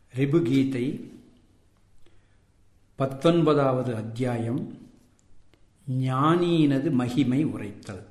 ரிபுகீதை பத்தொன்பதாவது அத்தியாயம் ஞானியினது மகிமை உரைத்தல்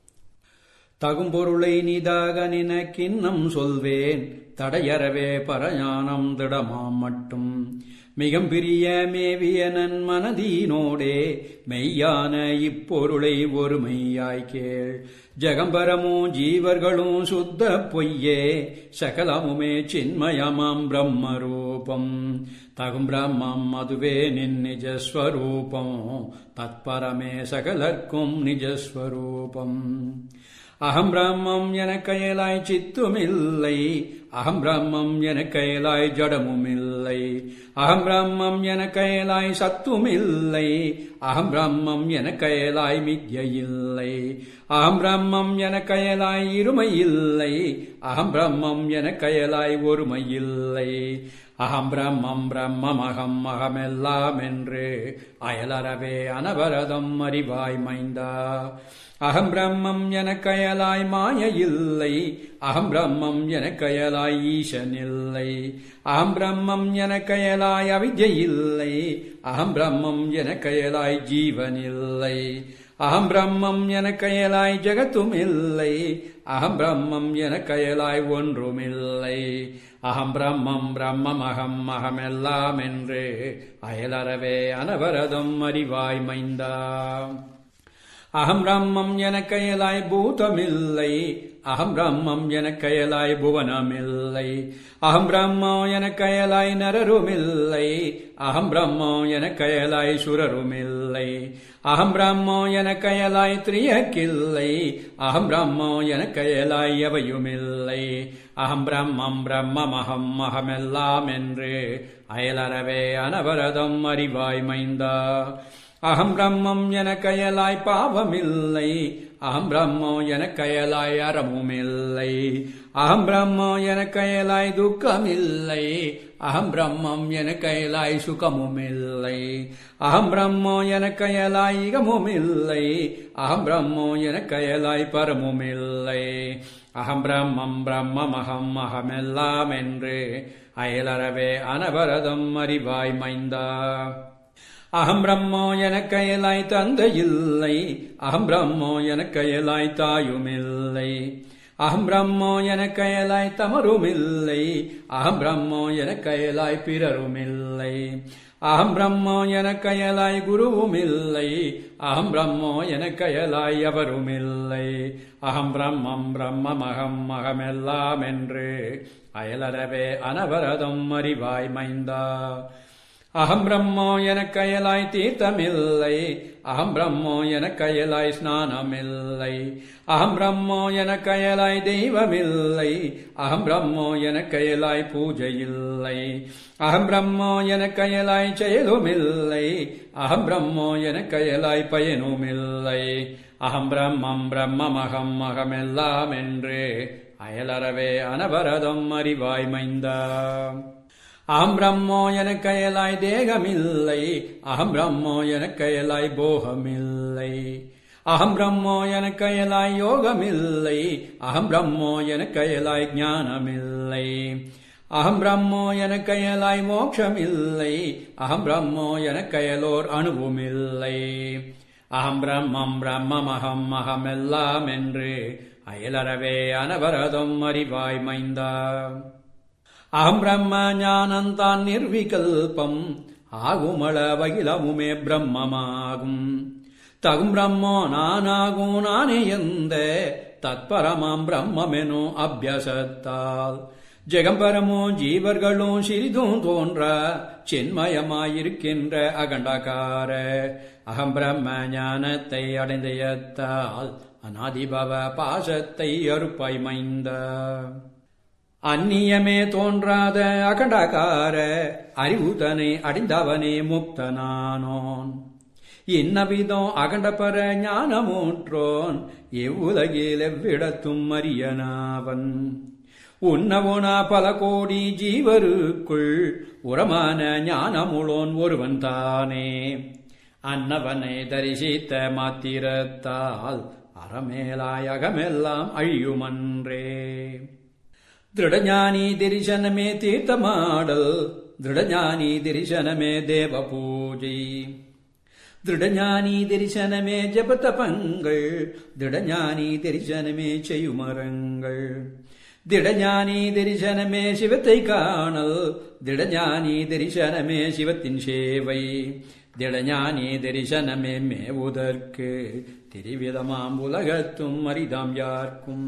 தகும்பொருளை நிதாக நினக்கின்னம் சொல்வேன் தடையறவே பரஞானம் திடமாம் மட்டும் மிகம் பிரிய மேவிய நன் மனதீனோடே மெய்யான இப்பொருளை ஒருமையாய் கேள் ஜெகம்பரமும் ஜீவர்களும் சுத்த பொய்யே சகலமுமே சின்மயமாம் பிரம்மரூபம் தகும் பிரம்மம் அதுவே நின் நிஜஸ்வரூபம் தத்பரமே சகலர்க்கும் நிஜஸ்வரூபம் அகம் பிரம்மம் என கயலாய் சித்துமில்லை அகம் பிரம்மம் என கயலாய் ஜடமுமில்லை அகம் பிரம்மம் என கயலாய் சத்துமில்லை அகம் பிரம்மம் என கயலாய் மித்யில்லை அகம் பிரம்மம் என கயலாய் இருமையில்லை அகம் பிரம்மம் என கயலாய் ஒருமையில்லை அகம் பிரம்மம் பிரம்மம் அகம் அகமெல்லாம் என்று அயலறவே அனவரதம் அறிவாய் மைந்தா அகம் பிரம்மம் என கயலாய் மாய இல்லை அகம் பிரம்மம் என கயலாய் ஈசனில்லை அகம் பிரம்மம் என கயலாய் அவித்யை இல்லை அகம் பிரம்மம் என கயலாய் ஜீவனில்லை அகம் பிரம்மம் என கயலாய் ஜகத்தும் இல்லை அகம் பிரம்மம் என கயலாய் ஒன்றுமில்லை அகம் பிரம்மம் பிரம்மம் அகம் அகமெல்லாம் என்று அயலறவே அனவரதம் அறிவாய் மைந்தா அகம் பிரம்மம் என கயலாய் பூதமில்லை அகம் பிரம்மம் என கயலாய் புவனமில்லை அகம் பிரம்மோ என கயலாய் நரருமில்லை அகம் பிரம்மோ என கயலாய் சுரருமில்லை அகம் பிரம்மோ என கயலாய் திரியக்கில்லை அகம் பிரம்மோ என கயலாய் எவையுமில்லை அகம் பிரம்மம் பிரம்மம் அகம் அகமெல்லாம் என்று அயலறவே அனவரதம் அறிவாய் மைந்தா அகம் பிரம்மம் என கயலாய் பாவமில்லை அகம் பிரம்மோ என கயலாய் அறமுமில்லை அகம் பிரம்மோ என கயலாய் துக்கமில்லை அகம் பிரம்மம் என கயலாய் சுகமுமில்லை அகம் பிரம்மோ என கயலாய் இகமுமில்லை அகம் பிரம்மோ என கயலாய் பரமுமில்லை அகம் பிரம்மம் பிரம்மம் அகம் அகமெல்லாம் என்று அயலறவே அனவரதம் அறிவாய் மைந்தா அகம் பிரம்மோ என கயலாய் தந்தையில்லை அகம் பிரம்மோ என கயலாய் தாயுமில்லை அகம் பிரம்மோ என கயலாய் தமருமில்லை அகம் பிரம்மோ என கயலாய் பிறருமில்லை அகம் பிரம்மோ என கயலாய் குருவுமில்லை அகம் பிரம்மோ என கயலாய் எவருமில்லை அகம் பிரம்மம் பிரம்மம் அகம் அகமெல்லாம் என்று அயலறவே அனவரதம் அறிவாய் மைந்தா அகம் பிரம்மோ என கயலாய் தீர்த்தமில்லை அகம் பிரம்மோ என கயலாய் ஸ்நானமில்லை அகம் பிரம்மோ என கயலாய் தெய்வமில்லை அகம் பிரம்மோ என கயலாய் பூஜையில்லை அகம் பிரம்மோ என கயலாய் செயலுமில்லை அகம் பிரம்மோ என கயலாய் பயனுமில்லை அகம் பிரம்மம் பிரம்மம் அகம் அகமெல்லாம் என்று அயலறவே அனவரதம் அறிவாய் மைந்தா அகம் பிரம்மோ என கயலாய் தேகமில்லை அகம் பிரம்மோ என கயலாய் போகமில்லை அகம் பிரம்மோ என கயலாய் யோகமில்லை அகம் பிரம்மோ என கயலாய் ஞானமில்லை அகம் பிரம்மோ என கயலாய் மோட்சமில்லை அகம் பிரம்மோ என கயலோர் அணுவுமில்லை அகம் பிரம்மம் பிரம்மம் அகம் அகமெல்லாம் என்று அயலறவே அனவரதம் அறிவாய் மைந்தா அகம் பிரம்ம ஞானந்தான் நிர்விகல்பம் ஆகுமள வகிலமுமே பிரம்மமாகும் தகும் பிரம்மோ நானாகும் நானே எந்த தத்பரமாம் பிரம்மெனும் அபியசத்தால் ஜெகம்பரமோ ஜீவர்களும் சிறிதும் தோன்ற சின்மயமாயிருக்கின்ற அகண்டகார அகம் பிரம்ம ஞானத்தை அடைந்தயத்தால் அநாதிபவ பாசத்தை அறுப்பாய் மைந்த அந்நியமே தோன்றாத அகண்டகார அறிவுதனை அடைந்தவனே முக்தனானோன் இன்னவிதம் அகண்டபர ஞானமூற்றோன் எவ்வுலகில் எவ்விடத்தும் அரியனாவன் உன்னவுனா பல கோடி ஜீவருக்குள் உரமான ஞானமுளோன் ஒருவன் தானே அன்னவனை தரிசித்த மாத்திரத்தால் அறமேலாய் அகமெல்லாம் அழியுமன்றே ದೃಢಜ್ಞಾನಿ ದಿರಿಶನಮೇ ತೀರ್ಥಮಾಡಲ್ ದೃಢಜ್ಞಾನಿ ದಿರಿಶನಮೇ ದೇವ ಪೂಜೈ ദൃഢജ്ഞാനി ദരിശനമേ ജപതപങ്ങൾ ദൃഢജ്ഞാനി ദരിശനമേ ചെയ്യുമരങ്ങൾ திடஞானி தரிசனமே சிவத்தை காணல் திடஞானி தரிசனமே சிவத்தின் சேவை திடஞானி தரிசனமே மேவுதற்கு திரிவிதமாம் உலகத்தும் அரிதாம் யார்க்கும்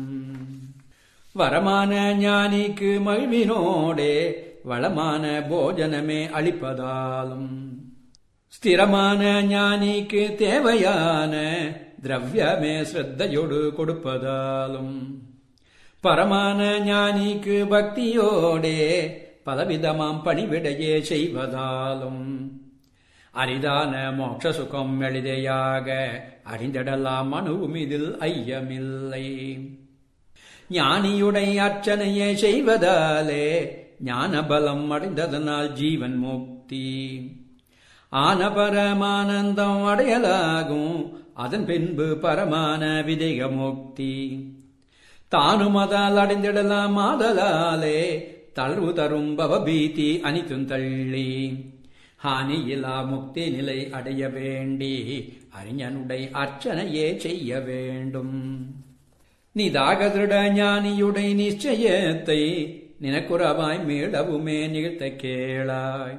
வரமான ஞானிக்கு மகிழ்வினோடே வளமான போஜனமே அளிப்பதாலும் ஸ்திரமான ஞானிக்கு தேவையான திரவியமே ஸ்ரத்தையோடு கொடுப்பதாலும் பரமான ஞானிக்கு பக்தியோடே பலவிதமாம் பணிவிடையே செய்வதாலும் அரிதான மோட்ச சுகம் எளிதையாக அறிந்திடலாம் அணுவும் இதில் ஐயமில்லை ஞானியுடை அர்ச்சனையை செய்வதாலே ஞான பலம் அடைந்ததனால் ஜீவன் முக்தி ஆன பரமானந்தம் அடையலாகும் அதன் பின்பு பரமான விதேக முக்தி தானும் அதால் அடைந்திடலாம் ஆதலாலே தளர்வு தரும் பவபீதி அனித்தும் தள்ளி ஹானியிலா முக்தி நிலை அடைய வேண்டி அறிஞனுடை அர்ச்சனையே செய்ய வேண்டும் நிதாக திருட ஞானியுடை நிச்சயத்தை நினக்குறவாய் மீளவுமே நிகழ்த்த கேளாய்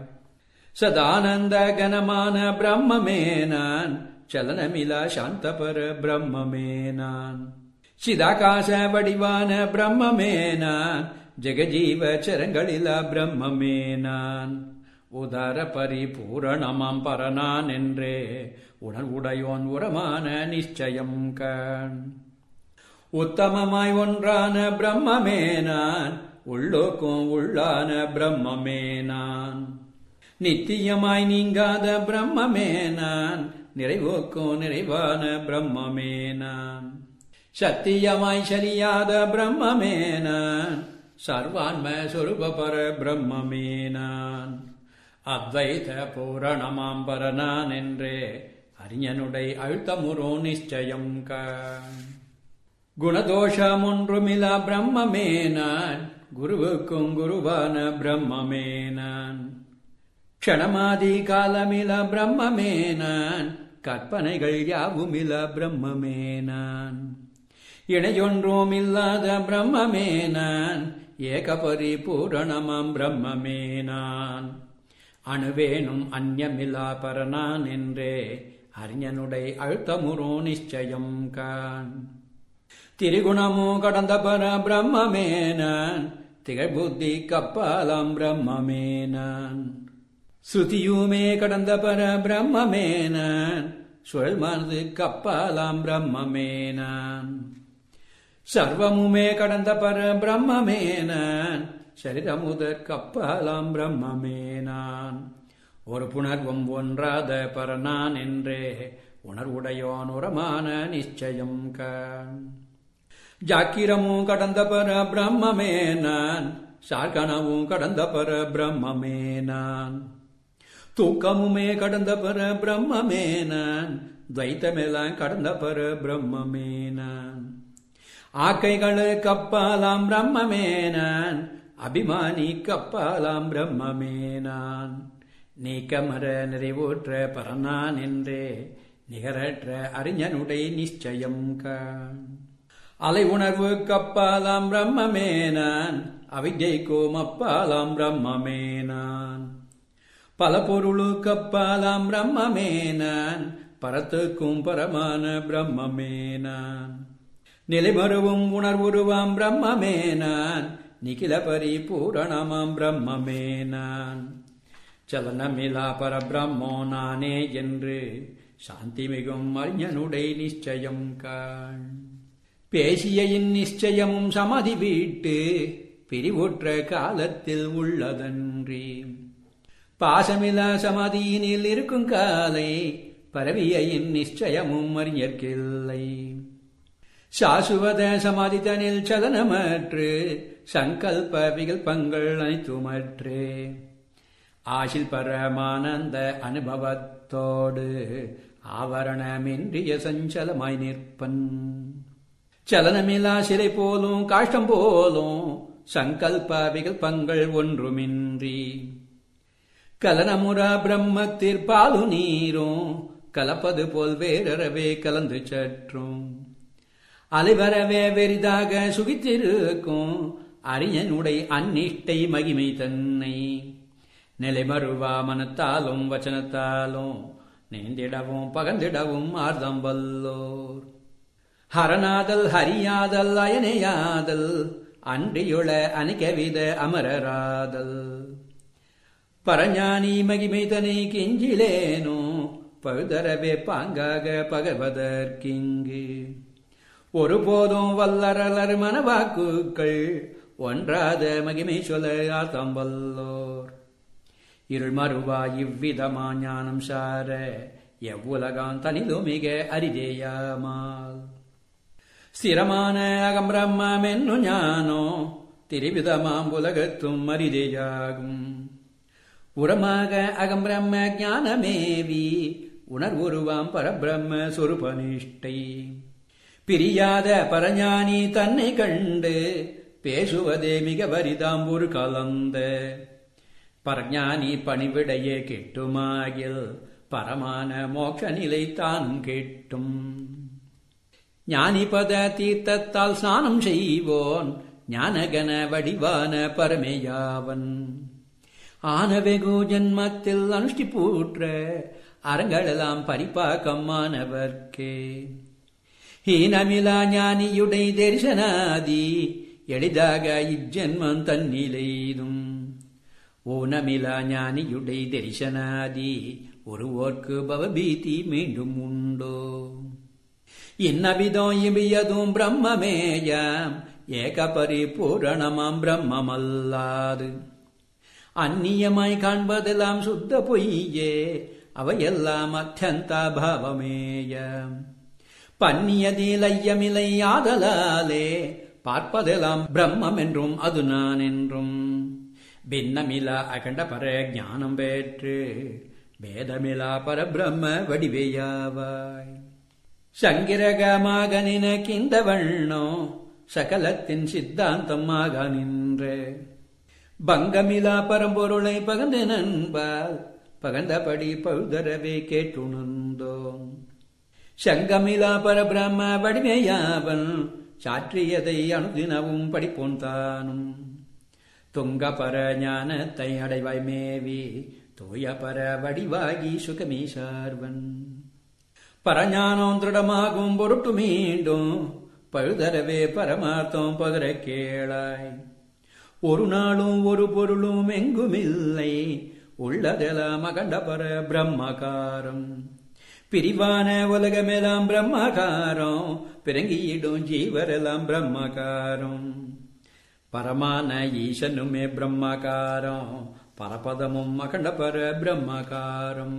சதானந்த கனமான பிரம்மமே நான் சலனமிலா சாந்தபர பிரம்மமே நான் சிதாகாச வடிவான பிரம்மமே நான் ஜெகஜீவ சரங்களில பிரம்மமே நான் உதர பரிபூரணமாம் பரனான் என்றே உணர்வுடையோன் உரமான நிச்சயம் கண் உத்தமமாய் ஒன்றான பிரம்மமே நான் உள்ளோக்கும் உள்ளான பிரம்மமே நான் நித்தியமாய் நீங்காத பிரம்மமே நான் நிறைவோக்கும் நிறைவான பிரம்மமே நான் சத்தியமாய் சரியாத பிரம்மமே நான் சர்வான்ம சொருப பர பிரம்மமே நான் அத்வைத பூரணமாம் பரனான் என்றே அறிஞனுடை அழுத்தமுறோ நிச்சயம் கண் குணதோஷம் ஒன்றுமிலா பிரம்மமே நான் குருவுக்கும் குருவான பிரம்மமே நான் க்ஷணமாதி காலமில பிரம்மமே நான் கற்பனைகள் யாவுமில பிரம்மமே நான் இணையொன்றும் இல்லாத பிரம்மமே நான் ஏக பரிபூரணமாம் பிரம்மமே நான் அணுவேனும் அந்யமிலா பரனான் என்றே அறிஞனுடை அழுத்தமுறோ நிச்சயம் கான் திரிகுணமோ கடந்த பர பிரம்மமே நான் திகழ்புத்தி கப்பாலாம் பிரம்மமே நான் ஸ்ருதியுமே கடந்த பர பிரம்மமே நான் சுழல் மனது கப்பாலாம் பிரம்மமே நான் சர்வமுமே கடந்த பர பிரம்மமே நான் சரிதமுத கப்பாலாம் பிரம்மமே நான் ஒரு புணர்வும் ஒன்றாத பரனான் என்றே உணர்வுடையோன் உரமான நிச்சயம் கான் ஜாக்கிரமும் கடந்த பர பிரம்மமே நான் சார்கனவும் கடந்த பர பிரம்மமே நான் தூக்கமுமே கடந்த பர பிரம்மமே நான் துவைத்தமெல்லாம் கடந்த பர பிரம்மமே நான் ஆக்கைகளு கப்பாலாம் பிரம்மமே நான் அபிமானி கப்பாலாம் பிரம்மமே நான் நீக்கமர நிறைவுற்ற பரனான் என்றே நிகரற்ற அறிஞனுடைய நிச்சயம் கான் அலை உணர்வு கப்பாலாம் பிரம்மமே நான் அவிஜய்க்கும் அப்பாலாம் பிரம்மமே நான் பல பொருளு கப்பாலாம் பிரம்மமே நான் பரத்துக்கும் பரமான பிரம்மமே நான் நிலைமருவும் உணர்வுருவாம் பிரம்மமே நான் நிகில பரிபூரணமாம் பிரம்மமே நான் சலனமிலா பரபிரம்மோ நானே என்று சாந்தி மிகும் அறிஞனுடைய நிச்சயம் காண் பேசியின் நிச்சயமும் சமதி வீட்டு பிரிவுற்ற காலத்தில் உள்ளதன்றி பாசமிலா சமதியினில் இருக்கும் காலை பரவியின் நிச்சயமும் அறிஞர்க்கில்லை சாசுவத சமாதிதனில் சலனமற்று சங்கல்ப விகல்பங்கள் அனைத்துமற்று ஆசில் பரமானந்த அனுபவத்தோடு ஆவரணமின்றிய சஞ்சலமாய் நிற்பன் சலனமில்லா சிலை போலும் காஷ்டம் போலும் சங்கல்ப விகல்பங்கள் ஒன்றுமின்றி கலனமுறா பிரம்மத்திற்பாலு நீரும் கலப்பது போல் வேறறவே கலந்து சற்றும் அலைவரவே வெரிதாக சுகித்திருக்கும் அரியனுடைய அந்நிஷ்டை மகிமை தன்னை நிலைமறுவா மனத்தாலும் வச்சனத்தாலும் நேந்திடவும் பகந்திடவும் ஆர்தம் வல்லோர் ஹரநாதல் ஹரியாதல் அயனையாதல் அன்றியுள அணிகவித அமரராதல் பரஞானி மகிமை தனை கெஞ்சிலேனோ பழுதரவே பாங்காக பகவதற்கிங்கு ஒருபோதும் வல்லரலர் மனவாக்குகள் ஒன்றாத மகிமை சொல்ல ஆத்தம் வல்லோர் இருள் மறுவா இவ்விதமா ஞானம் சார எவ்வுலகான் தனிதோ மிக அரிதேயாமால் ஸ்திரமான அகம் பிரம்மம் என்னும் ஞானோ திரிவிதமாம் உலகத்தும் அரிதேயாகும் உரமாக அகம் பிரம்ம ஞானமேவி உணர்வுருவாம் பரபிரம்ம சொருபனிஷ்டை பிரியாத பரஞானி தன்னை கண்டு பேசுவதே மிக வரிதாம் ஒரு கலந்த பரஞானி பணிவிடையே கெட்டுமாகில் பரமான மோட்ச நிலை தானும் கெட்டும் ஞானிபத தீர்த்தத்தால் ஸ்நானம் செய்வோன் ஞானகன வடிவான பரமேயாவன் ஆனவெகு ஜன்மத்தில் அனுஷ்டி பூற்ற அறங்களெல்லாம் பரிபாக்கமானவர்க்கே ஹீனமிலா ஞானியுடை தரிசனாதி எளிதாக இஜ்ஜன்மம் தன்னிலைதும் ஊனமிலா ஞானியுடை தரிசனாதி ஒருவோர்க்கு பவபீதி மீண்டும் உண்டோ இன்னவிதம் இவியதும் பிரம்மமேயாம் ஏக பரிபூரணமாம் பிரம்மமல்லாது அந்நியமாய் காண்பதெல்லாம் சுத்த பொய்யே அவையெல்லாம் அத்தியந்தாபாவமேயம் பன்னியதில் ஆதலாலே பார்ப்பதெல்லாம் பிரம்மம் என்றும் அது நான் என்றும் பின்னமிலா அகண்ட பர ஞானம் பெற்று வேதமிலா பரபிரம்ம வடிவேயாவாய் சங்கிரகமாக நினைக்கின்ற வண்ணோ சகலத்தின் சித்தாந்தமாக நின்ற பங்கமிலா பரம்பொருளை பகந்து நண்பால் பகந்தபடி பழுதரவே கேட்டுணர்ந்தோம் சங்கமிலா பரபிரம்ம வடிமையாவன் சாற்றியதை அனுதினவும் படிப்போன் தானும் துங்க பர ஞானத்தை அடைவாய் மேவி தூய பர வடிவாகி சுகமே சார்வன் பரஞானம் திருடமாகும் பொருட்டு மீண்டும் பழுதரவே பரமார்த்தம் பகர கேளாய் ஒரு நாளும் ஒரு பொருளும் எங்குமில்லை உள்ளதெல்லாம் அகண்ட பர பிரம்மகாரம் பிரிவான உலகமெல்லாம் பிரம்மகாரம் பிறங்கியிடும் ஜீவரெல்லாம் பிரம்மகாரம் பரமான ஈசனுமே பிரம்மகாரம் பரபதமும் அகண்ட பர பிரம்மகாரம்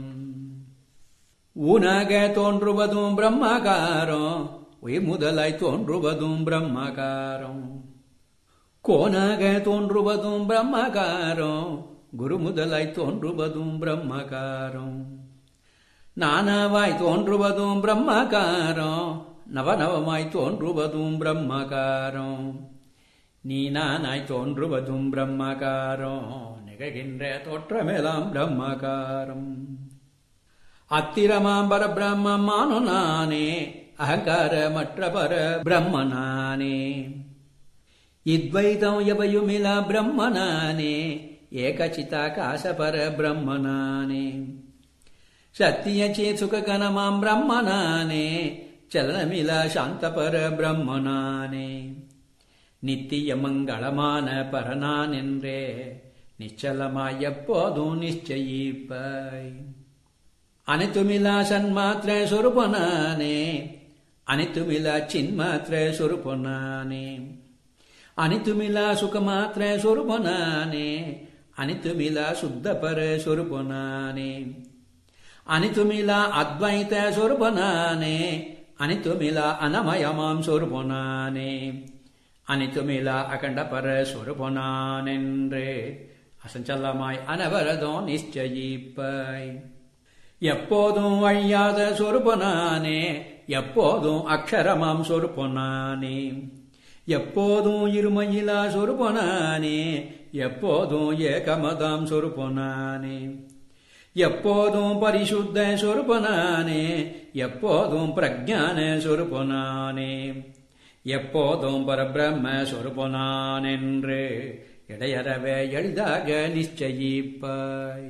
ஊனாக தோன்றுவதும் பிரம்மகாரம் உயிர் முதலாய் தோன்றுவதும் பிரம்மகாரம் கோனாக தோன்றுவதும் பிரம்மகாரம் குரு முதலாய் தோன்றுவதும் பிரம்மகாரம் நானாவாய் தோன்றுவதும் பிரம்மகாரம் நவநவமாய் தோன்றுவதும் பிரம்மகாரம் நீ நானாய் தோன்றுவதும் பிரம்மகாரம் நிகழ்கின்ற தோற்றமெல்லாம் பிரம்மகாரம் அத்திரமாம் பரபிரம்மமானு நானே அகங்காரமற்ற பர பிரம்மனானே இத்வைதம் எவையுமிலா பிரம்மனானே ஏகச்சிதாகாச பர பிரம்மனானே சத்தியச்சே சுககனமாம் பிரம்மனானே சலனமிலா சாந்த பர பிரம்மனானே நித்திய மங்களமான பரனான் என்றே நிச்சலமாய் எப்போதும் நிச்சயிப்பாய் அனைத்துமிலா சன்மாத்திர சொருபனானே அனைத்துமிலா சின்மாத்திர சொருபனானே அனைத்துமிலா சுகமாத்திர சொருபனானே அனைத்துமிலா சுத்த பர சொருபனானே அனைத்துமிலா அத்வைத சொருபனானே அனைத்துமிலா அனமயமாம் சொருபனானே அனைத்துமிலா அகண்ட பர சொருபனானென்று அசஞ்சலமாய் அனவரதம் நிச்சயிப்பாய் எப்போதும் அழியாத சொருபனானே எப்போதும் அக்ஷரமாம் சொருபனானே எப்போதும் இருமையிலா சொருபனானே எப்போதும் ஏகமதாம் சொருபனானே எப்போதும் பரிசுத்த சொருபனானே எப்போதும் பிரஜான சொருபனானே எப்போதும் பரபிரம்ம சொருபனான் என்று இடையறவே எளிதாக நிச்சயிப்பாய்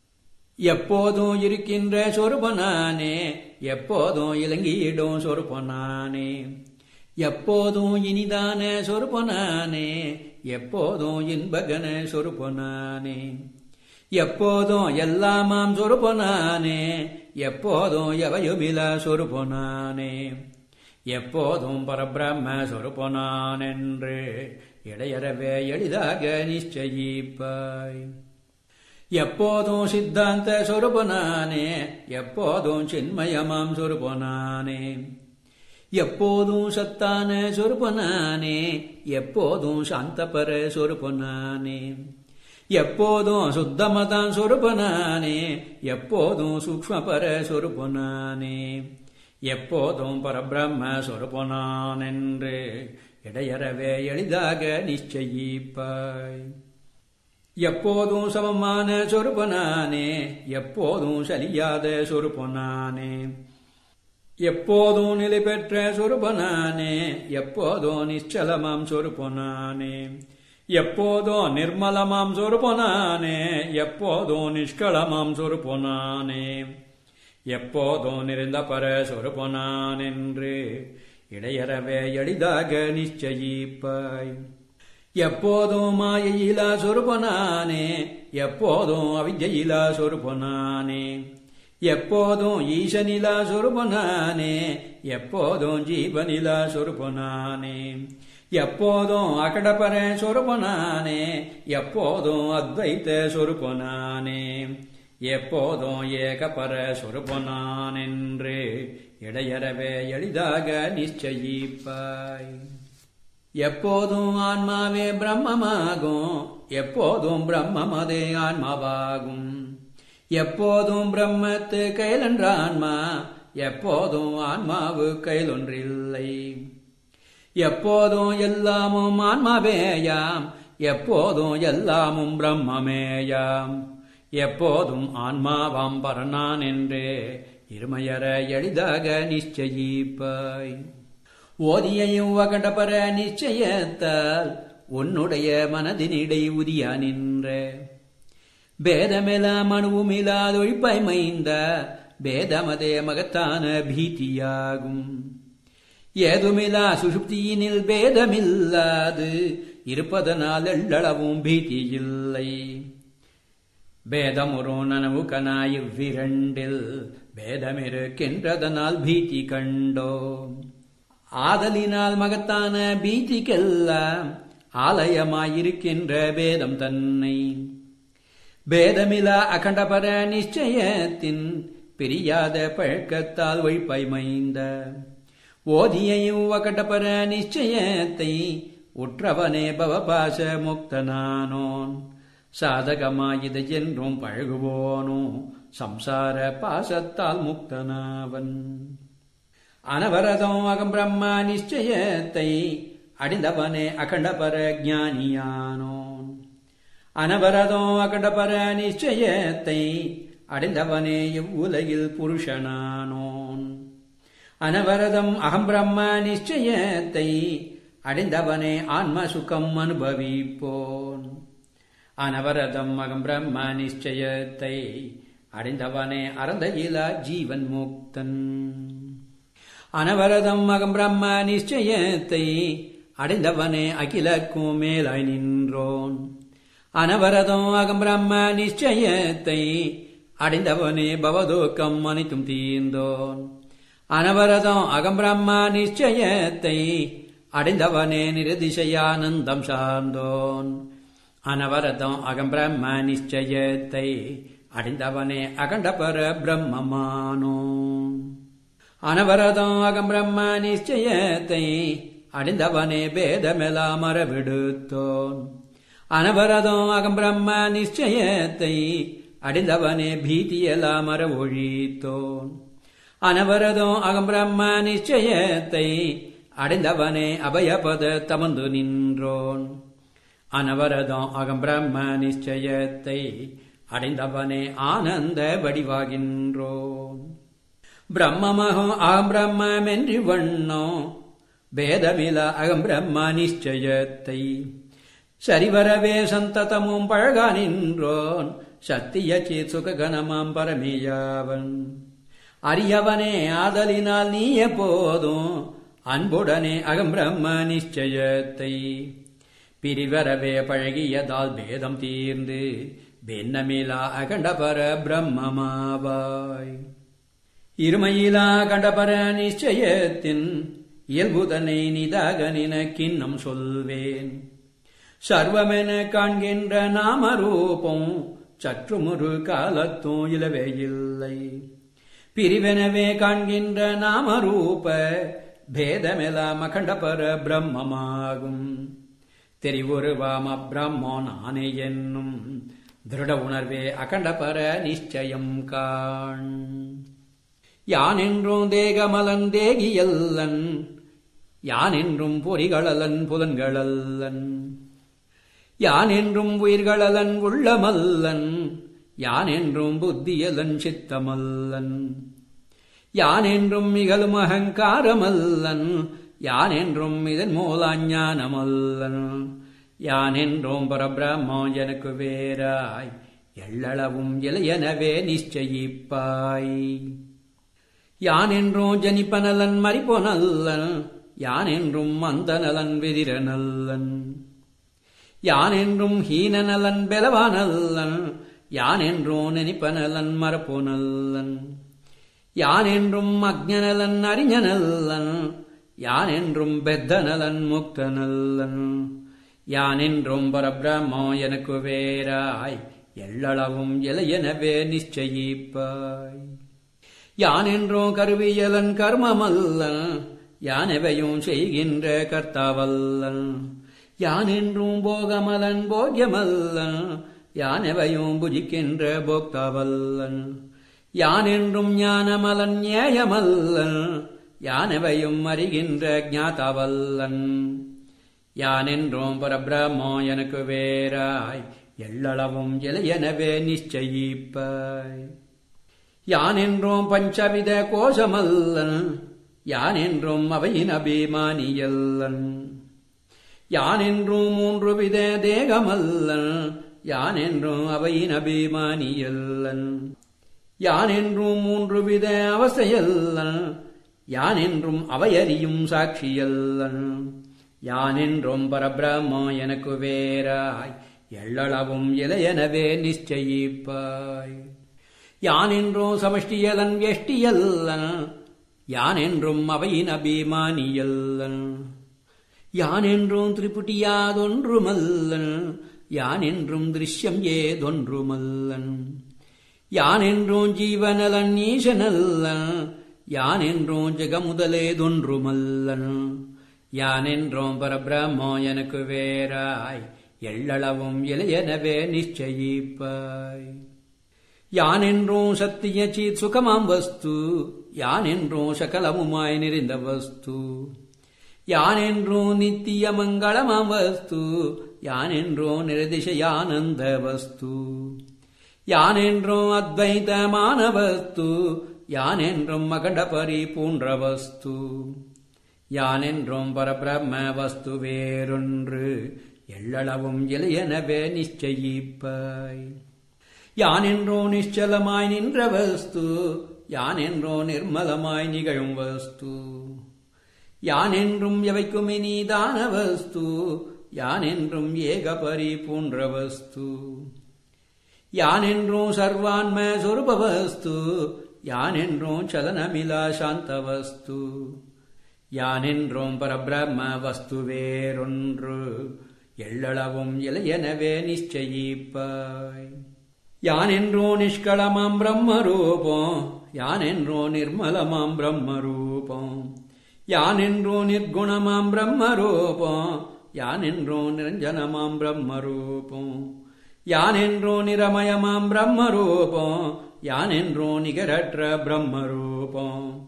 எப்போதும் இருக்கின்ற சொருபனானே எப்போதும் இலங்கியிடும் சொருபனானே எப்போதும் இனிதான சொருபனானே எப்போதும் இன்பகன சொருபனானே எப்போதும் எல்லாமாம் சொருபனானே எப்போதும் எவையுமில சொருபனானே எப்போதும் பரபிரம்ம சொருபனான் என்று இடையறவே எளிதாக நிச்சயிப்பாய் எப்போதும் சித்தாந்த சொருபனானே எப்போதும் சின்மயமாம் சொருபனானே எப்போதும் சத்தான சொருபனானே எப்போதும் சாந்தபர சொருபனானே எப்போதும் சுத்தமதான் சொருபனானே எப்போதும் சூக்மபர சொருபனானே எப்போதும் பரபிரம்ம சொருபனான் என்று இடையறவே எளிதாக நிச்சயிப்பாய் எப்போதும் சமமான சொருபனானே எப்போதும் சலியாத சொருபனானே எப்போதும் நிலை பெற்ற சொருபனானே எப்போதும் நிச்சலமாம் சொருபனானே எப்போதும் நிர்மலமாம் சொருபனானே எப்போதும் நிஷ்களமாம் சொருபனானே எப்போதும் நிறைந்த பர சொருபனான் என்று இடையறவே எளிதாக நிச்சயிப்பாய் எப்போதும் மாயையிலா சொருபனானே எப்போதும் அவிஜயிலா சொருபனானே எப்போதும் ஈசனிலா சொருபனானே எப்போதும் ஜீவனிலா சொருபனானே எப்போதும் அகடபர சொருபனானே எப்போதும் அத்வைத்த சொருபனானே எப்போதும் ஏகபர சொருபனான் என்று இடையறவே எளிதாக நிச்சயிப்பாய் எப்போதும் ஆன்மாவே பிரம்மமாகும் எப்போதும் பிரம்மமதே ஆன்மாவாகும் எப்போதும் பிரம்மத்து கையிலென்ற ஆன்மா எப்போதும் ஆன்மாவு கையிலொன்றில்லை எப்போதும் எல்லாமும் ஆன்மாவேயாம் எப்போதும் எல்லாமும் பிரம்மமேயாம் எப்போதும் ஆன்மாவாம் பரனான் என்றே இருமையற எளிதாக நிச்சயிப்பாய் ஓதியையும் வகடபர நிச்சயத்தால் உன்னுடைய மனதினிடை உதியா நின்ற பேதமெலா மனுவுமில்லாதொழிப்பாய் மைந்த பேதமதே மகத்தான பீதியாகும் ஏதுமிலா சுஷுப்தியினில் பேதமில்லாது இருப்பதனால் எள்ளளவும் பீதி இல்லை பேதமுறோ நனவு கனாய் இவ்விரண்டில் பேதமிருக்கின்றதனால் பீதி கண்டோ ஆதலினால் மகத்தான பீதிக்கெல்லாம் ஆலயமாயிருக்கின்ற பேதம் தன்னை பேதமிலா அகண்டபர நிச்சயத்தின் பிரியாத பழக்கத்தால் ஒழிப்பாய் மைந்த ஓதியையும் அகண்டபர நிச்சயத்தை உற்றவனே பவபாச முக்தனானோன் சாதகமாயிது என்றும் பழகுவோனோ சம்சார பாசத்தால் முக்தனாவன் அனவரதம் அகம் பிரம்ம நிச்சயத்தை அடிந்தவனே அகண்டபர ஜானியானோன் அனவரதம் அகண்டபர நிச்சயத்தை அடைந்தவனே இவ்வுலகில் புருஷனானோன் அனவரதம் அகம் பிரம்ம நிச்சயத்தை அடைந்தவனே ஆன்ம சுகம் அனுபவிப்போன் அனவரதம் அகம் பிரம்ம நிச்சயத்தை அடைந்தவனே அறந்தையிலா ஜீவன் முக்தன் அனவரதம் அகம் பிரம்ம நிச்சயத்தை அடைந்தவனே அகிலக்கும் மேலாய் நின்றோன் அனவரதம் அகம் பிரம்ம நிச்சயத்தை அடைந்தவனே பவதோக்கம் அனைத்தும் தீர்ந்தோன் அனவரதம் அகம் பிரம்ம நிச்சயத்தை அடைந்தவனே நிரதிசயானந்தம் சார்ந்தோன் அனவரதம் அகம் பிரம்ம நிச்சயத்தை அடைந்தவனே அகண்டபர பிரம்மமானோன் அனவரதம் அகம் பிரம்ம நிச்சயத்தை அடைந்தவனே பேதமெல்லாம் மரவிடுத்தோன் அனவரதம் அகம் பிரம்ம நிச்சயத்தை அடைந்தவனே பீதியெல்லாம் மர ஒழித்தோன் அனவரதம் அகம் பிரம்ம நிச்சயத்தை அடைந்தவனே அபயபத தமந்து நின்றோன் அனவரதம் அகம் பிரம்ம நிச்சயத்தை அடைந்தவனே ஆனந்த வடிவாகின்றோன் பிரம்மமகம் அகம் பிரம்மென்றி வண்ணோ பேதமில அகம் பிரம்ம நிச்சயத்தை சரிவரவே சந்ததமும் பழக நின்றோன் சத்திய சேத் சுககணமாம் பரமேயாவன் அரியவனே ஆதலினால் நீ எப்போதும் அன்புடனே அகம் பிரம்ம நிச்சயத்தை பிரிவரவே பழகியதால் பேதம் தீர்ந்து பின்னமிலா அகண்டபர பிரம்மமாவாய் இருமையிலா கண்டபர நிச்சயத்தின் இயல்புதனை நிதாக நினக்கின்னம் சொல்வேன் சர்வமென காண்கின்ற நாமரூபம் சற்றுமுறு காலத்தும் இலவே இல்லை பிரிவெனவே காண்கின்ற நாமரூப பேதமெல்லாம் அகண்டபர பிரம்மமாகும் தெரிவுருவாம பிரம்மோ நானே என்னும் திருட உணர்வே அகண்டபர நிச்சயம் காண் யான் என்றும் தேகமலன் தேகியல்லன் யான் என்றும் பொறிகளலன் புலன்களல்லன் யான் என்றும் உயிர்களலன் உள்ளமல்லன் யான் என்றும் புத்தியலன் சித்தமல்லன் யான் என்றும் மிகழும் அகங்காரமல்லன் யான் என்றும் இதன் மூலாஞானமல்லன் யான் என்றும் பரபிரம்மோ எனக்கு வேறாய் எள்ளளவும் இளையனவே நிச்சயிப்பாய் யான் என்றும் ஜனிப்பனலன் மறிப்போனல்லன் யான் என்றும் அந்த நலன் வெதிரனல்லன் யான் என்றும் ஹீனநலன் பெலவானல்லன் யான் என்றும் நினைப்பனலன் மறப்போனல்லன் யான் என்றும் அக்ஞனலன் அறிஞனல்லன் யான் என்றும் பெத்தனலன் முக்தனல்லன் யான் என்றும் பரபிரம்மோ எனக்கு வேறாய் எள்ளளவும் இலையெனவே நிச்சயிப்பாய் யான் என்றும் கருவியலன் கர்மமல்லன் யானெவையும் செய்கின்ற கர்த்தாவல்லன் யான் என்றும் போகமலன் போக்கியமல்லன் யானெவையும் புஜிக்கின்ற போக்தாவல்லன் யான் என்றும் ஞானமலன் நியாயமல்லன் யானெவையும் அறிகின்ற ஞாதாவல்லன் யான் என்றும் பரபிரம்மோ எனக்கு வேறாய் எள்ளளவும் இலையெனவே நிச்சயிப்பாய் யான் என்றும் பஞ்சவித கோஷமல்லன் யான் என்றும் அவையின் அபிமானியல்லன் யான் என்றும் மூன்று வித தேகமல்லன் யான் என்றும் அவையின் அபிமானியல்லன் யான் என்றும் மூன்று வித அவசையல்லன் யான் என்றும் அவையறியும் சாட்சியல்லன் யான் என்றும் பரபிரம்மோ எனக்கு வேறாய் எள்ளளவும் இலையெனவே நிச்சயிப்பாய் யான் என்றும் சமஷ்டியலன் எஷ்டியல்லன் யான் என்றும் அவையின் அபிமானியல்லன் யான் என்றும் திரிபுட்டியாதொன்றுமல்லன் யான் என்றும் திருஷ்யம் ஏதொன்றுமல்லன் யான் என்றும் ஜீவனலன் ஈசனல்லன் யான் என்றும் ஜெகமுதலேதொன்றுமல்லன் யான் என்றும் பரபிரம்மோ எனக்கு வேறாய் எள்ளளவும் இளையனவே நிச்சயிப்பாய் யான் என்றும் சத்திய சீத் சுகமாம் வஸ்து யான் என்றும் சகலமுமாய் நிறைந்த வஸ்து யான் என்றும் நித்திய மங்களமாம் வஸ்து யான் என்றும் நிரதிசயானந்த வஸ்து யான் என்றும் அத்வைதமான வஸ்து யான் என்றும் அகண்ட பரிபூன்ற வஸ்து யான் என்றும் பரபிரம்ம வஸ்து வேறொன்று எள்ளளவும் இளையனவே நிச்சயிப்பாய் யான் என்றோ நிശ്ചலமாய் நின்ற வஸ்து யான் என்றோ நிர்மலமாய் நிகழும் வஸ்து யான் என்றும் எவைக்கும் இனிதான வஸ்து யான் என்றும் ஏக பரிபூன்ற வஸ்து யான் என்றும் சர்வான்ம சொருப வஸ்து யான் என்றும் சலனமிலா சாந்த வஸ்து யான் என்றும் பரபிரம்ம வஸ்து வேறொன்று எள்ளளவும் இளையனவே நிச்சயிப்பாய் யான் என்றோ நிஷ்களமாம் பிரம்ம ரூபம் யான் என்றோ நிர்மலமாம் பிரம்ம ரூபம் யான் என்றோ நிர்குணமாம் பிரம்ம ரூபம் யான் என்றோ நிரஞ்சனமாம் பிரம்ம ரூபம் யான் என்றோ நிரமயமாம் பிரம்ம ரூபம் யான் என்றோ நிகரற்ற பிரம்ம ரூபம்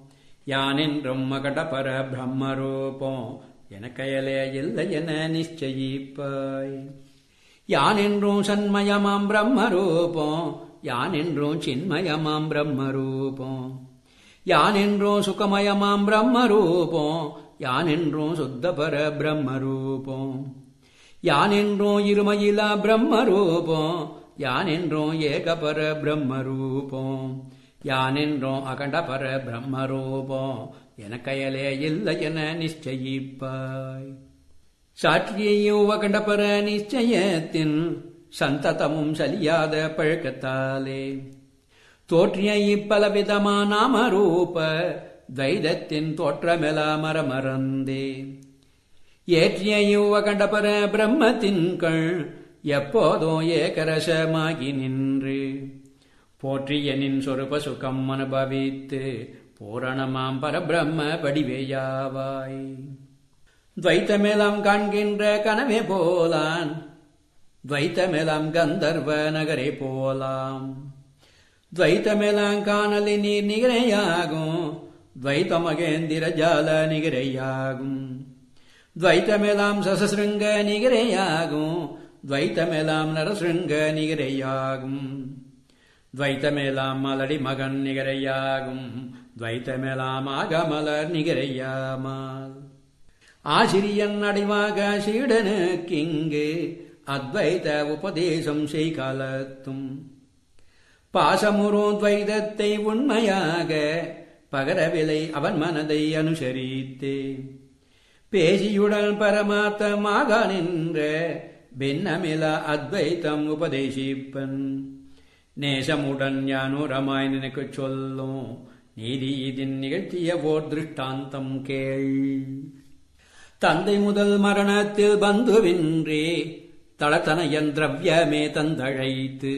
யானென்றும் மகடபர பிரம்மரூபம் எனக்கயலே இல்லை என நிச்சயிப்பாய் யானென்றும் சண்மயமாம் பிரம்மரூபம் யானென்றும் சின்மயமாம் பிரம்மரூபம் யானென்றும் சுகமயமாம் பிரம்மரூபம் யானென்றும் சுத்தபர பிரம்மரூபம் யானென்றும் இருமயிலா பிரம்மரூபம் யானென்றும் ஏகபர பிரம்மரூபம் யானென்றும் அகண்டபர பிரம்மரூபம் எனக்கயலே இல்லை என நிச்சயிப்பாய் சாட்சியையோ அகண்டபர நிச்சயத்தின் சந்ததமும் சலியாத பழக்கத்தாலே தோற்றிய இப்பலவிதமா நாமரூப துவைதத்தின் தோற்றமெலா மரமறந்தே ஏற்றிய யுவகண்டபர பிரம்மத்தின் கண் எப்போதும் ஏகரசமாகி நின்று போற்றிய நின் சொருப சுகம் அனுபவித்து பூரணமாம் பரபிரம்ம வடிவேயாவாய் துவைத்தமெலாம் காண்கின்ற கனவே போலான் துவைத்தமெலாம் கந்தர்வ நகரே போலாம் துவைத்தமெலாம் காணலி நீர் நிகரையாகும் துவைத்த மகேந்திர ஜால நிகரையாகும் துவைத்தமெலாம் சசசிருங்க நிகரையாகும் துவைத்தமெலாம் நரசிருங்க நிகரையாகும் துவைத்தமெலாம் மலடி மகன் நிகரையாகும் துவைத்தமெலாம் ஆகமலர் நிகரையாமால் ஆசிரியன் அடிவாக சீடனுக்கிங்கு அத்வைத உபதேசம் செய்காலத்தும் பாசமுறும் துவைதத்தை உண்மையாக பகரவிலை அவன் மனதை அனுசரித்தே பேசியுடன் பரமாத்தமாக நின்ற பின்னமில அத்வைத்தம் உபதேசிப்பன் நேசமுடன் யானுரமாய் நினைக்கு சொல்லும் நீதி இதின் நிகழ்த்திய ஓர் திருஷ்டாந்தம் கேள் தந்தை முதல் மரணத்தில் பந்துவின்றி தளத்தனையன் திரவியமே தந்தழைத்து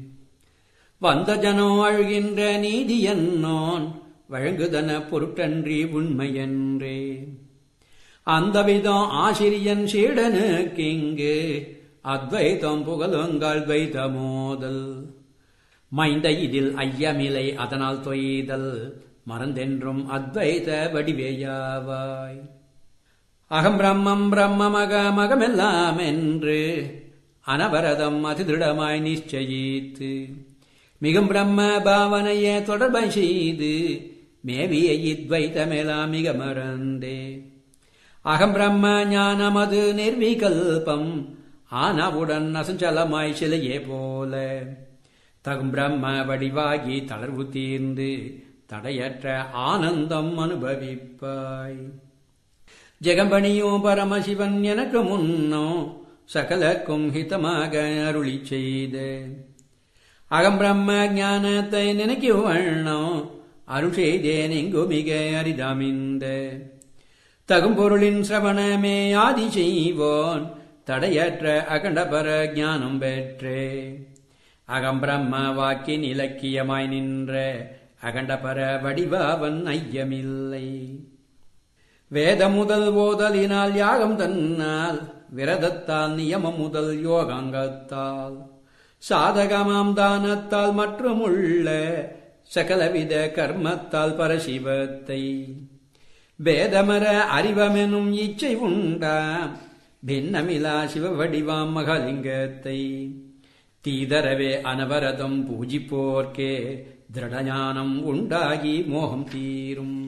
வந்த ஜனோ அழுகின்ற நீதி என்னோன் வழங்குதன பொருட்டன்றி உண்மையன்றே அந்த விதம் ஆசிரியன் சீடனுக்கிங்கு அத்வைதம் புகழுங்கள் துவைத மோதல் மைந்த இதில் ஐயமிலை அதனால் தொய்தல் மறந்தென்றும் அத்வைத வடிவேயாவாய் அகம் பிரம்மம் பிரம்மமக மகமெல்லாம் என்று அனவரதம் அதிதிருடமாய் நிச்சயித்து மிகும் பிரம்ம பாவனையே தொடர்பை செய்து மேவிய இத்வைத்தமெல்லாம் மிக மறந்தே அகம் பிரம்ம ஞானமது நிர்விகல்பம் ஆனவுடன் அசஞ்சலமாய் சிலையே போல தகும் பிரம்ம வடிவாகி தளர்வு தீர்ந்து தடையற்ற ஆனந்தம் அனுபவிப்பாய் ஜெகம்பணியும் பரமசிவன் எனக்கு முன்னோ சகலக்கும் ஹிதமாக அருளி செய்த அகம் பிரம்ம ஞானத்தை நினைக்குவண்ணோ அருள் செய்தேன் இங்கு மிக அரிதாமிந்த தகும் பொருளின் சிரவணமே ஆதி செய்வோன் தடையற்ற அகண்டபர ஞானம் பெற்றே அகம் பிரம்ம வாக்கின் இலக்கியமாய் நின்ற அகண்டபர வடிவாவன் ஐயமில்லை வேத முதல் ஓதலினால் யாகம் தன்னால் விரதத்தால் நியமம் முதல் யோகாங்கத்தால் சாதகமாம் தானத்தால் மற்றும் உள்ள சகலவித கர்மத்தால் பரசிவத்தை வேதமர அறிவமெனும் இச்சை உண்டாம் பின்னமிலா சிவ வடிவாம் மகலிங்கத்தை தீதரவே அனவரதம் பூஜிப்போர்க்கே திருடஞானம் உண்டாகி மோகம் தீரும்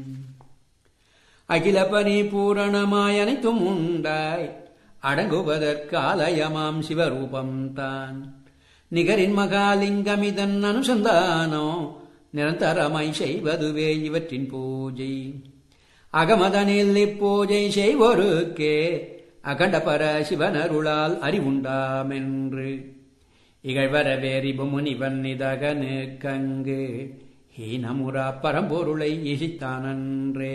அகில பரிபூரணமாய் அனைத்தும் உண்டாய் அடங்குவதற்காலயமாம் சிவரூபம்தான் நிகரின் மகாலிங்கமிதன் அனுசந்தானோ நிரந்தரமாய் செய்வதுவே இவற்றின் பூஜை அகமதனில் இப்பூஜை செய்வோருக்கே அகண்டபர சிவனருளால் அறிவுண்டாமென்று இகழ்வரவேரிபு முனிவன் இதகனு கங்கு ஹீனமுரா பரம்பொருளை இசித்தானன்றே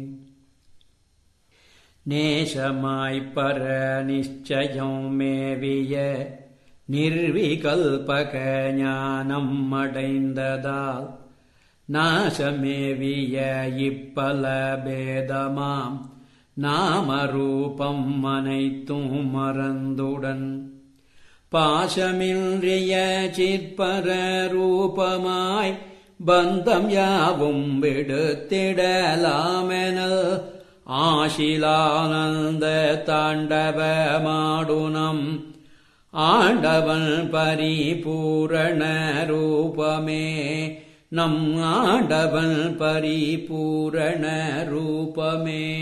நேசமாய்ப்பர நிச்சயம் மேவிய நிர்விகல்பக ஞானம் அடைந்ததால் நாசமேவிய இப்பல பேதமாம் நாமரூபம் அனைத்தும் மறந்துடன் பாசமின்றிய சிற்பர ரூபமாய் பந்தம் யாவும் விடுத்திடலாமெனல் ஆशिலானந்த தாண்டவமாடுனம் ஆண்டவன் பரிபூரண ரூபமே நம் ஆண்டவன் பரிபூரண ரூபமே